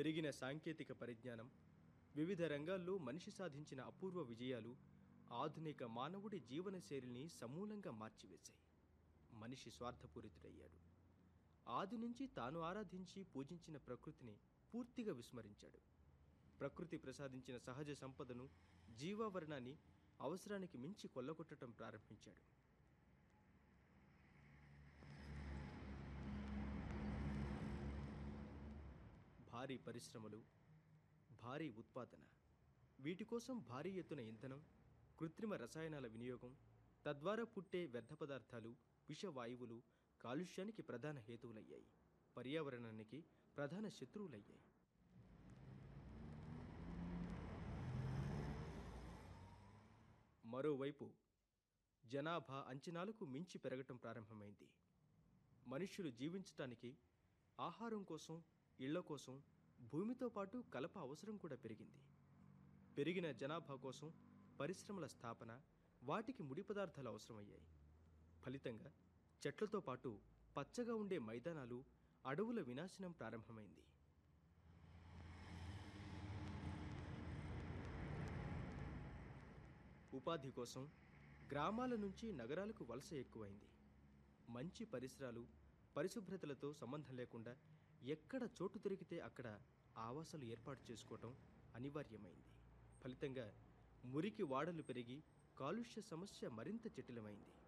పెరిగిన సాంకేతిక పరిజ్ఞానం వివిధ రంగాల్లో మనిషి సాధించిన అపూర్వ విజయాలు ఆధునిక మానవుడి జీవనశైలిని సమూలంగా మార్చివేశాయి మనిషి స్వార్థపూరితుడయ్యాడు ఆది నుంచి తాను ఆరాధించి పూజించిన ప్రకృతిని పూర్తిగా విస్మరించాడు ప్రకృతి ప్రసాదించిన సహజ సంపదను జీవావరణాన్ని అవసరానికి మించి కొల్లగొట్టడం ప్రారంభించాడు భారీ పరిశ్రమలు భారీ ఉత్పాదన వీటి కోసం భారీ ఎత్తున ఇంధనం కృత్రిమ రసాయనాల వినియోగం తద్వారా పుట్టే వ్యర్థ పదార్థాలు విషవాయువులు కాలుష్యానికి ప్రధాన హేతువులయ్యాయి పర్యావరణానికి ప్రధాన శత్రువులయ్యాయి మరోవైపు జనాభా అంచనాలకు మించి పెరగటం ప్రారంభమైంది మనుష్యులు జీవించటానికి ఆహారం కోసం ఇళ్ల కోసం భూమితో పాటు కలప అవసరం కూడా పెరిగింది పెరిగిన జనాభా కోసం పరిశ్రమల స్థాపన వాటికి ముడి పదార్థాలు అవసరమయ్యాయి ఫలితంగా చెట్లతో పాటు పచ్చగా ఉండే మైదానాలు అడవుల వినాశనం ప్రారంభమైంది ఉపాధి కోసం గ్రామాల నుంచి నగరాలకు వలస ఎక్కువైంది మంచి పరిసరాలు పరిశుభ్రతలతో సంబంధం లేకుండా ఎక్కడ చోటు దొరికితే అక్కడ ఆవాసాలు ఏర్పాటు చేసుకోవటం అనివార్యమైంది ఫలితంగా మురికి వాడలు పెరిగి కాలుష్య సమస్య మరింత జటిలమైంది